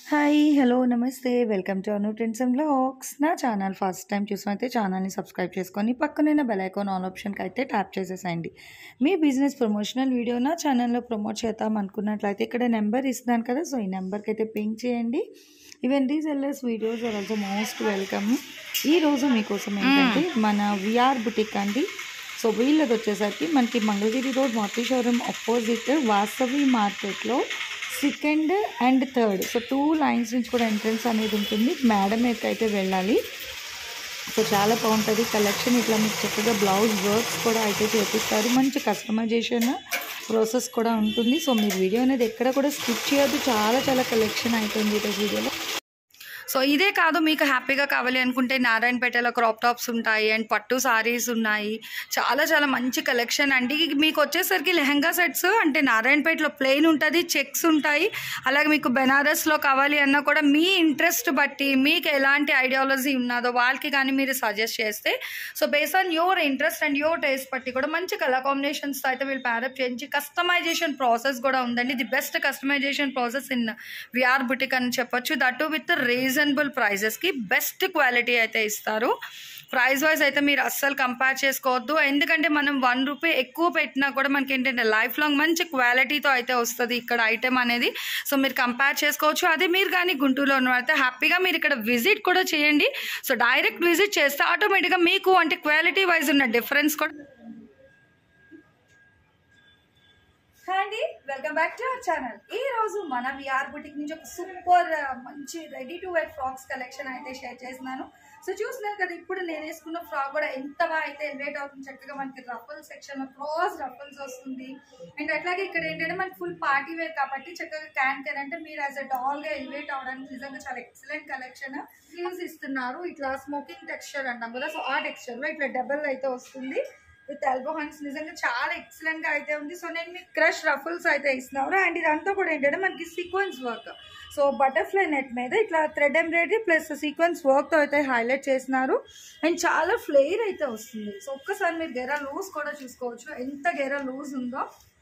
hi hello namaste welcome to Anu trends and blogs నా channel first time చూసినైతే ఛానల్ని subscribe చేసుకొని పక్కనున్న బెల్ ఐకాన్ ఆల్ ఆప్షన్కి అయితే ట్యాప్ చేసేసేయండి మీ బిజినెస్ ప్రమోషనల్ వీడియో నా ఛానల్లో ప్రమోట్ చేద్దాం అనుకున్నట్లయితే ఇక్కడ నెంబర్ ఇస్తున్నాను కదా సో ఈ నెంబర్కి అయితే పింక్ చేయండి even resellers videos are also most welcome ఈరోజు మీకోసం ఏంటంటే మన విఆర్ బుటిక్ అండి సో వీళ్ళది వచ్చేసరికి మనకి Mangalagiri road Maruti showroom opposite Vasavi మార్కెట్లో second and third so two lines నుంచి కూడా ఎంట్రన్స్ అనేది ఉంటుంది మేడం అయితే వెళ్ళాలి సో చాలా బాగుంటుంది కలెక్షన్ ఇట్లా మీకు చక్కగా బ్లౌజ్ వర్క్స్ కూడా అయితే చేపిస్తారు మంచి కస్టమైజేషన్ ప్రాసెస్ కూడా ఉంటుంది సో మీరు వీడియో అనేది ఎక్కడ కూడా స్కిప్ చేయొద్దు చాలా చాలా కలెక్షన్ అవుతుంది ఈరోజు వీడియోలో సో ఇదే కాదు మీకు హ్యాపీగా కావాలి అనుకుంటే నారాయణపేటలో క్రాప్ టాప్స్ ఉంటాయి అండ్ పట్టు సారీస్ ఉన్నాయి చాలా చాలా మంచి కలెక్షన్ అండి మీకు వచ్చేసరికి లెహంగా సెట్స్ అంటే నారాయణపేటలో ప్లెయిన్ ఉంటుంది చెక్స్ ఉంటాయి అలాగే మీకు బెనారస్లో కావాలి అన్నా కూడా మీ ఇంట్రెస్ట్ బట్టి మీకు ఎలాంటి ఐడియాలజీ ఉన్నదో వాళ్ళకి కానీ మీరు సజెస్ట్ చేస్తే so base on your interest and your taste బట్టి కూడా మంచి కలర్ కాంబినేషన్స్ అయితే వీళ్ళు ప్యారప్ చేయించి కస్టమైజేషన్ ప్రాసెస్ కూడా ఉందండి the best customisation process in VR boutique అని చెప్పొచ్చు దట్ విత్ రీజనబుల్ ప్రైజెస్కి బెస్ట్ క్వాలిటీ అయితే ఇస్తారు ప్రైస్ వైజ్ అయితే మీరు అస్సలు కంపేర్ చేసుకోవద్దు ఎందుకంటే మనం వన్ రూపీ ఎక్కువ పెట్టినా కూడా మనకి ఏంటంటే లైఫ్ లాంగ్ మంచి క్వాలిటీతో అయితే వస్తుంది ఇక్కడ ఐటెం అనేది సో మీరు కంపేర్ చేసుకోవచ్చు అదే మీరు కానీ గుంటూరులో ఉన్నవారైతే హ్యాపీగా మీరు ఇక్కడ విజిట్ కూడా చేయండి సో డైరెక్ట్ విజిట్ చేస్తే ఆటోమేటిక్గా మీకు అంటే క్వాలిటీ వైజ్ ఉన్న డిఫరెన్స్ కూడా హాయ్ అండి welcome back to our channel ఈ రోజు మన విఆర్ బుటిక్ నుంచి ఒక సూపర్ మంచి ready to wear frocks collection అయితే షేర్ చేస్తున్నాను సో చూస్తున్నారు కదా ఇప్పుడు నేను వేసుకున్న ఫ్రాక్ కూడా ఎంత బాగా అయితే ఎలివేట్ అవుతుంది చక్కగా మనకి రఫల్ సెక్షన్ లో క్రాస్ రఫల్స్ వస్తుంది అండ్ అట్లాగే ఇక్కడ ఏంటంటే మనకి ఫుల్ పార్టీ వేర్ కాబట్టి చక్కగా క్యాన్ క్యాన్ అంటే మీరు యాజ్ అ డాల్ గా ఎలివేట్ అవడానికి నిజంగా చాలా ఎక్సలెంట్ కలెక్షన్ యూస్ ఇస్తున్నారు ఇట్లా స్మోకింగ్ టెక్స్చర్ అంటాం కదా సో ఆ టెక్స్చర్ లో ఇట్లా డబల్ అయితే వస్తుంది విత్ ఎల్బో హ్యాండ్స్ నిజంగా చాలా ఎక్సలెంట్ గా అయితే ఉంది సో నేను మీకు క్రష్ రఫుల్స్ అయితే ఇస్తున్నారు అండ్ ఇదంతా కూడా ఏంటంటే మనకి sequence work so butterfly net మీద ఇట్లా థ్రెడ్ ఎంబ్రాయిడరీ ప్లస్ సీక్వెన్స్ వర్క్తో అయితే హైలైట్ చేసినారు అండ్ చాలా ఫ్లేర్ అయితే వస్తుంది సో ఒక్కసారి మీరు గెరా లూజ్ కూడా చూసుకోవచ్చు ఎంత గెరా లూజ్ ఉందో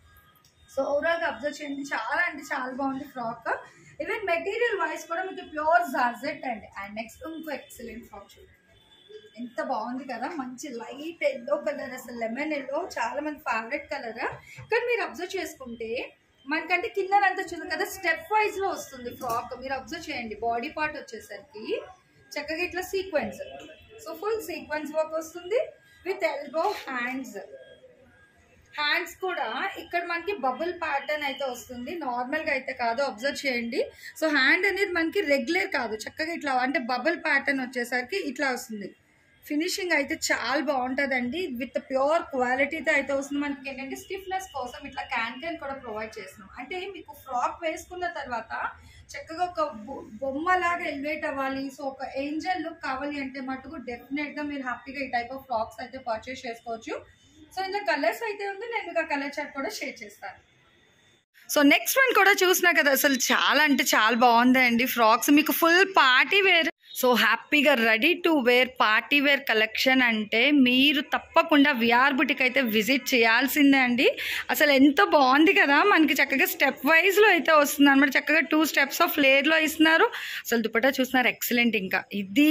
సో ఓవరాల్గా అబ్జర్వ్ చేయండి చాలా అంటే చాలా బాగుంది ఫ్రాక్ ఈవెన్ మెటీరియల్ వైజ్ కూడా మీకు ప్యూర్ జార్జెట్ అండి అండ్ నెక్స్ట్ ఇంకో ఎక్సలెంట్ ఫ్రాక్ చూడండి ఎంత బాగుంది కదా మంచి లైట్ ఎల్లో కలర్ అసలు లెమన్ ఎల్లో చాలా మంది ఫేవరెట్ కలర్ కానీ మీరు అబ్జర్వ్ చేసుకుంటే మనకంటే కింద అంతా చూసారు కదా స్టెప్ వైజ్ లో వస్తుంది ఫ్రాక్ మీరు అబ్జర్వ్ చేయండి బాడీ పార్ట్ వచ్చేసరికి చక్కగా ఇట్లా sequence so full sequence work వస్తుంది విత్ ఎల్బో హ్యాండ్స్ హ్యాండ్స్ కూడా ఇక్కడ మనకి బబుల్ ప్యాటర్న్ అయితే వస్తుంది నార్మల్గా అయితే కాదు అబ్జర్వ్ చేయండి సో హ్యాండ్ అనేది మనకి రెగ్యులర్ కాదు చక్కగా ఇట్లా అంటే బబుల్ ప్యాటర్న్ వచ్చేసరికి ఇట్లా వస్తుంది ఫినిషింగ్ అయితే చాలా బాగుంటుందండి విత్ ప్యూర్ క్వాలిటీతో అయితే వస్తుంది మనకి ఏంటంటే స్టిఫ్నెస్ కోసం ఇట్లా క్యాన్ క్యాన్ కూడా ప్రొవైడ్ చేస్తున్నాం అంటే మీకు ఫ్రాక్ వేసుకున్న తర్వాత చక్కగా ఒక బొమ్మలాగా ఎలివేట్ అవ్వాలి సో ఒక ఏంజల్ లుక్ కావాలి అంటే మటుకు డెఫినెట్గా మీరు హ్యాపీగా ఈ టైప్ ఆఫ్ ఫ్రాక్స్ అయితే పర్చేస్ చేసుకోవచ్చు సో ఇందులో కలర్స్ అయితే ఉంది నేను మీకు ఆ కలర్ చార్ట్ కూడా షేర్ చేస్తాను సో నెక్స్ట్ వన్ కూడా చూసినా కదా అసలు చాలా అంటే చాలా బాగుందండి ఫ్రాక్స్ మీకు ఫుల్ పార్టీ వేర్ సో హ్యాపీగా ready to wear party wear collection అంటే మీరు తప్పకుండా విఆర్ బుటిక్ అయితే విజిట్ చేయాల్సిందే అండి అసలు ఎంత బాగుంది కదా మనకి చక్కగా స్టెప్ వైజ్లో అయితే వస్తుంది అనమాట చక్కగా టూ స్టెప్స్ ఆఫ్ లేయర్లో ఇస్తున్నారు అసలు దుపట్టా చూస్తున్నారు ఎక్సలెంట్ ఇంకా ఇది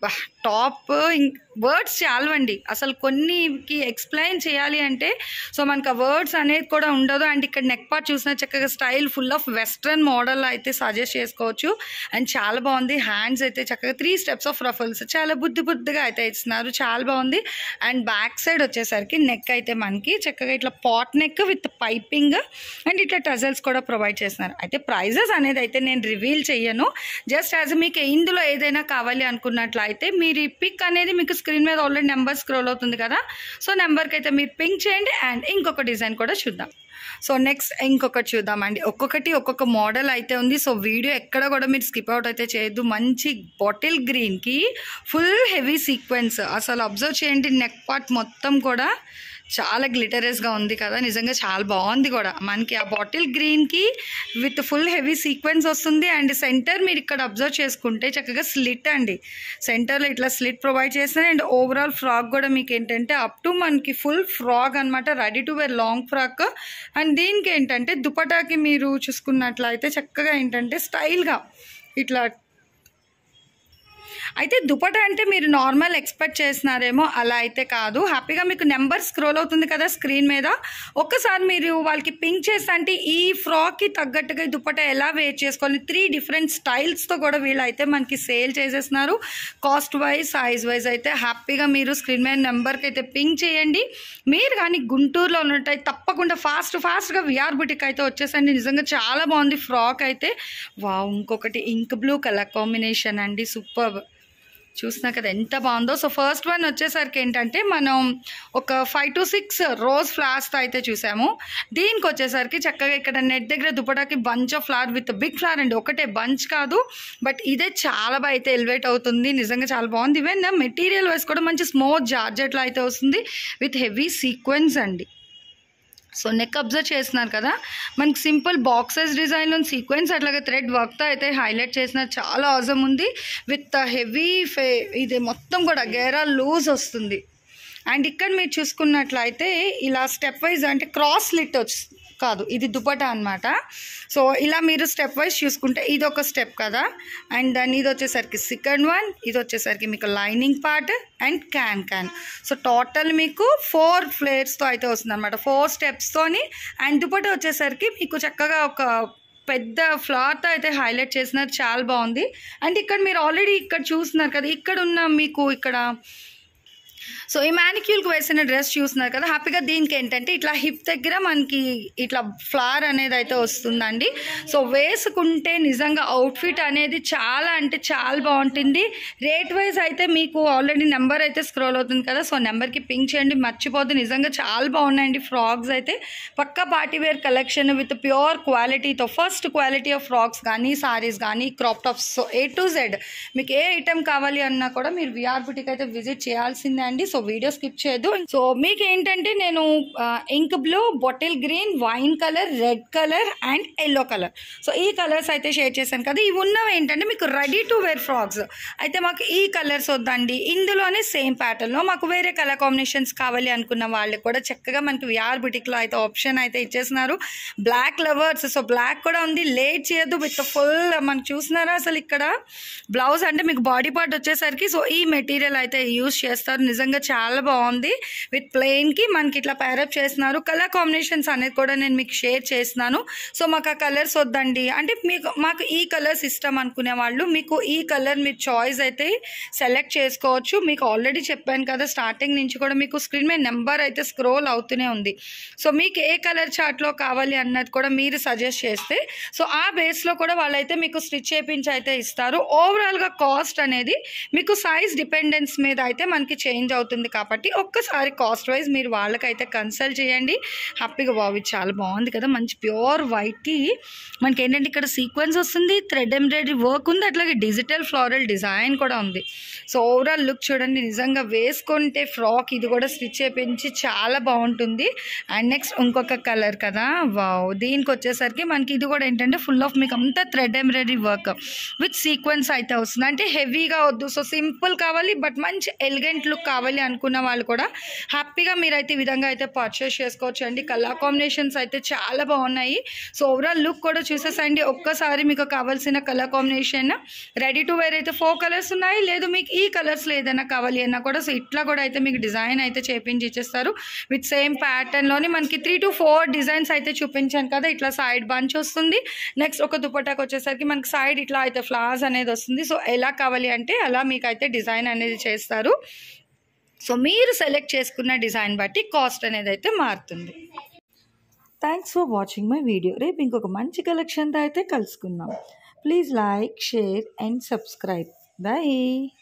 టాప్ వర్డ్స్ చాలవండి అసలు కొన్నికి ఎక్స్ప్లెయిన్ చేయాలి అంటే సో మనకు ఆ వర్డ్స్ అనేది కూడా ఉండదు అండ్ ఇక్కడ నెక్ పార్ట్ చూసిన చక్కగా style full of western model అయితే సజెస్ట్ చేసుకోవచ్చు అండ్ చాలా బాగుంది హ్యాండ్స్ అయితే చక్కగా త్రీ స్టెప్స్ ఆఫ్ రఫల్స్ చాలా బుద్ధి బుద్ధిగా అయితే ఇస్తున్నారు చాలా బాగుంది అండ్ బ్యాక్ సైడ్ వచ్చేసరికి నెక్ అయితే మనకి చక్కగా ఇట్లా pot neck with piping and ఇట్లా టజల్స్ కూడా ప్రొవైడ్ చేస్తున్నారు అయితే ప్రైజెస్ అనేది అయితే నేను రివీల్ చెయ్యను జస్ట్ యాజ్ మీకు ఇందులో ఏదైనా కావాలి అనుకున్నట్లయితే మీరు ఈ పిక్ అనేది మీకు స్క్రీన్ మీద ఆల్రెడీ నెంబర్ స్క్రోల్ అవుతుంది కదా సో నెంబర్కి అయితే మీరు పింక్ చేయండి అండ్ ఇంకొక డిజైన్ కూడా చూద్దాం సో నెక్స్ట్ ఇంకొకటి చూద్దామండి ఒక్కొక్కటి ఒక్కొక్క మోడల్ అయితే ఉంది సో వీడియో ఎక్కడ కూడా మీరు స్కిప్ అవుట్ అయితే చేయొద్దు మంచి బాటిల్ గ్రీన్కి ఫుల్ హెవీ సీక్వెన్స్ అసలు అబ్జర్వ్ చేయండి నెక్ పార్ట్ మొత్తం కూడా చాలా గ్లిటరస్గా ఉంది కదా నిజంగా చాలా బాగుంది కూడా మనకి ఆ బాటిల్ గ్రీన్కి విత్ ఫుల్ హెవీ సీక్వెన్స్ వస్తుంది అండ్ సెంటర్ మీరు ఇక్కడ అబ్జర్వ్ చేసుకుంటే చక్కగా స్లిట్ అండి సెంటర్లో ఇట్లా స్లిట్ ప్రొవైడ్ చేస్తారు అండ్ ఓవరాల్ ఫ్రాక్ కూడా మీకు ఏంటంటే అప్ టు మనకి ఫుల్ ఫ్రాక్ అనమాట ready to wear long frock and దీనికి ఏంటంటే దుపటాకి మీరు చూసుకున్నట్లయితే చక్కగా ఏంటంటే స్టైల్గా ఇట్లా అయితే దుపట అంటే మీరు నార్మల్ ఎక్స్పెక్ట్ చేస్తున్నారేమో అలా అయితే కాదు హ్యాపీగా మీకు నెంబర్ స్క్రోల్ అవుతుంది కదా స్క్రీన్ మీద ఒక్కసారి మీరు వాళ్ళకి పింక్ చేస్తే అంటే ఈ ఫ్రాక్కి తగ్గట్టుగా ఈ దుపట ఎలా వేర్ చేసుకోవాలి త్రీ డిఫరెంట్ స్టైల్స్తో కూడా వీళ్ళు అయితే మనకి సేల్ చేసేస్తున్నారు కాస్ట్ వైజ్ సైజ్ వైజ్ అయితే హ్యాపీగా మీరు స్క్రీన్ మీద నెంబర్కి అయితే పింక్ చేయండి మీరు కానీ గుంటూరులో ఉన్నట్టయితే తప్పకుండా ఫాస్ట్ ఫాస్ట్గా విఆర్ బుటిక్ అయితే వచ్చేసండి నిజంగా చాలా బాగుంది ఫ్రాక్ అయితే వా ఇంకొకటి ఇంక్ బ్లూ కలర్ కాంబినేషన్ అండి సూపర్ చూసినా కదా ఎంత బాగుందో సో ఫస్ట్ వన్ వచ్చేసరికి ఏంటంటే మనం ఒక ఫైవ్ టు సిక్స్ రోజ్ ఫ్లవర్స్తో అయితే చూసాము దీనికి వచ్చేసరికి చక్కగా ఇక్కడ నెట్ దగ్గర దుపటాకి bunch of flower with big flower అండి ఒకటే బంచ్ కాదు బట్ ఇదే చాలా బాగా అయితే ఎలివేట్ అవుతుంది నిజంగా చాలా బాగుంది ఈవెన్ మెటీరియల్ వైస్ కూడా మంచి స్మూత్ జార్జెట్లో అయితే వస్తుంది విత్ హెవీ సీక్వెన్స్ అండి సో నెక్ అబ్జర్వ్ చేస్తున్నారు కదా మనకి సింపుల్ బాక్సెస్ డిజైన్లో సీక్వెన్స్ అట్లాగే థ్రెడ్ వర్క్తో అయితే హైలైట్ చేసిన చాలా అవసరం ఉంది విత్ హెవీ ఫే ఇది మొత్తం కూడా గేరా లూజ్ వస్తుంది అండ్ ఇక్కడ మీరు చూసుకున్నట్లయితే ఇలా స్టెప్ వైజ్ అంటే క్రాస్ లిట్ వచ్చి కాదు ఇది దుపటా అనమాట సో ఇలా మీరు స్టెప్ వైజ్ చూసుకుంటే ఇది ఒక స్టెప్ కదా అండ్ దాని ఇది వచ్చేసరికి సెకండ్ వన్ ఇది వచ్చేసరికి మీకు lining part and can can so total మీకు ఫోర్ ఫ్లేర్స్తో అయితే వస్తుంది అనమాట ఫోర్ స్టెప్స్తోని అండ్ దుపటా వచ్చేసరికి మీకు చక్కగా ఒక పెద్ద ఫ్లార్తో అయితే హైలైట్ చేసినారు చాలా బాగుంది అండ్ ఇక్కడ మీరు ఆల్రెడీ ఇక్కడ చూస్తున్నారు కదా ఇక్కడ ఉన్న మీకు ఇక్కడ సో ఈ మ్యానిక్యూల్కి వేసిన డ్రెస్ చూస్తున్నారు కదా హ్యాపీగా దీనికి ఏంటంటే ఇట్లా హిప్ దగ్గర మనకి ఇట్లా ఫ్లవర్ అనేది అయితే వస్తుందండి సో వేసుకుంటే నిజంగా అవుట్ఫిట్ అనేది చాలా అంటే చాలా బాగుంటుంది రేట్ వైజ్ అయితే మీకు ఆల్రెడీ నెంబర్ అయితే స్క్రోల్ అవుతుంది కదా సో నెంబర్కి పింక్ చేయండి మర్చిపోద్దు నిజంగా చాలా బాగున్నాయండి ఫ్రాక్స్ అయితే పక్కా party wear collection with pure క్వాలిటీతో ఫస్ట్ క్వాలిటీ ఆఫ్ ఫ్రాక్స్ కానీ సారీస్ కానీ crop tops so A to Z మీకు ఏ ఐటెం కావాలి అన్నా కూడా మీరు విఆర్ బుటిక్ అయితే విజిట్ చేయాల్సిందే అండి సో వీడియో స్కిప్ చేయొద్దు సో మీకు ఏంటంటే నేను ink blue bottle green wine colour red colour and yellow colour so ఈ కలర్స్ అయితే షేర్ చేశాను కదా ఇవి ఉన్నవి ఏంటంటే మీకు రెడీ టు వేర్ ఫ్రాక్స్ అయితే మాకు ఈ కలర్స్ వద్దండి ఇందులోనే సేమ్ ప్యాటర్న్లో మాకు వేరే కలర్ కాంబినేషన్స్ కావాలి అనుకున్న వాళ్ళకి కూడా చక్కగా మనకి విఆర్ బుటిక్లో అయితే ఆప్షన్ అయితే ఇచ్చేస్తున్నారు బ్లాక్ లవర్స్ సో బ్లాక్ కూడా ఉంది లేట్ చేయొద్దు విత్ ఫుల్ మనకు చూస్తున్నారా అసలు ఇక్కడ బ్లౌజ్ అంటే మీకు బాడీ పార్ట్ వచ్చేసరికి సో ఈ మెటీరియల్ అయితే యూస్ చేస్తారు నిజంగా చాలా బాగుంది విత్ ప్లెయిన్కి మనకి ఇట్లా ప్యారప్ చేస్తున్నారు కలర్ కాంబినేషన్స్ అనేది కూడా నేను మీకు షేర్ చేస్తున్నాను సో మాకు ఆ కలర్స్ వద్దండి అంటే మీకు మాకు ఈ కలర్స్ ఇష్టం అనుకునే వాళ్ళు మీకు ఈ కలర్ మీరు చాయిస్ అయితే సెలెక్ట్ చేసుకోవచ్చు మీకు ఆల్రెడీ చెప్పాను కదా స్టార్టింగ్ నుంచి కూడా మీకు స్క్రీన్ మీద నెంబర్ అయితే స్క్రోల్ అవుతూనే ఉంది సో మీకు ఏ కలర్ చార్ట్లో కావాలి అన్నది కూడా మీరు సజెస్ట్ చేస్తే సో ఆ బేస్లో కూడా వాళ్ళైతే మీకు స్టిచ్ చేయించి అయితే ఇస్తారు ఓవరాల్గా కాస్ట్ అనేది మీకు సైజ్ డిపెండెన్స్ మీద అయితే మనకి చేంజ్ అవుతుంది కాబట్టి ఒక్కసారి కాస్ట్ వైజ్ మీరు వాళ్ళకైతే కన్సల్ట్ చేయండి హ్యాపీగా బాబు చాలా బాగుంది కదా మంచి ప్యూర్ వైట్కి మనకి ఏంటంటే ఇక్కడ సీక్వెన్స్ వస్తుంది థ్రెడ్ ఎంబ్రాయిడరీ వర్క్ ఉంది అట్లాగే డిజిటల్ ఫ్లోరల్ డిజైన్ కూడా ఉంది సో ఓవరాల్ లుక్ చూడండి నిజంగా వేసుకుంటే ఫ్రాక్ ఇది కూడా స్టిచ్ చేయించి చాలా బాగుంటుంది అండ్ నెక్స్ట్ ఇంకొక కలర్ కదా వావ్ దీనికి వచ్చేసరికి మనకి ఇది కూడా ఏంటంటే ఫుల్ ఆఫ్ మీకు అంతా thread embroidery work with sequence అయితే వస్తుంది అంటే హెవీగా వద్దు సో సింపుల్ కావాలి బట్ మంచి ఎలిగెంట్ లుక్ కావాలి అనుకున్న వాళ్ళు కూడా హ్యాపీగా మీరైతే ఈ విధంగా అయితే పర్చేస్ చేసుకోవచ్చు అండి కలర్ కాంబినేషన్స్ అయితే చాలా బాగున్నాయి సో ఓవరాల్ లుక్ కూడా చూసేసండి ఒక్కసారి మీకు కావాల్సిన colour combination ready to wear అయితే ఫోర్ కలర్స్ ఉన్నాయి లేదు మీకు ఈ కలర్స్లో ఏదైనా కావాలి అన్నా కూడా సో ఇట్లా కూడా అయితే మీకు డిజైన్ అయితే చేపించి ఇచ్చేస్తారు విత్ సేమ్ ప్యాటర్న్లోని మనకి త్రీ టు ఫోర్ డిజైన్స్ అయితే చూపించాను కదా ఇట్లా సైడ్ బంచ్ వస్తుంది నెక్స్ట్ ఒక దుపట్టాకి వచ్చేసరికి మనకి సైడ్ ఇట్లా అయితే ఫ్లవర్స్ అనేది వస్తుంది సో ఎలా కావాలి అంటే అలా మీకు అయితే డిజైన్ అనేది చేస్తారు సో మీరు సెలెక్ట్ చేసుకున్న డిజైన్ బట్టి కాస్ట్ అనేది అయితే మారుతుంది thanks for watching my video రేపు ఇంకొక మంచి కలెక్షన్తో అయితే కలుసుకుందాం please like share and subscribe bye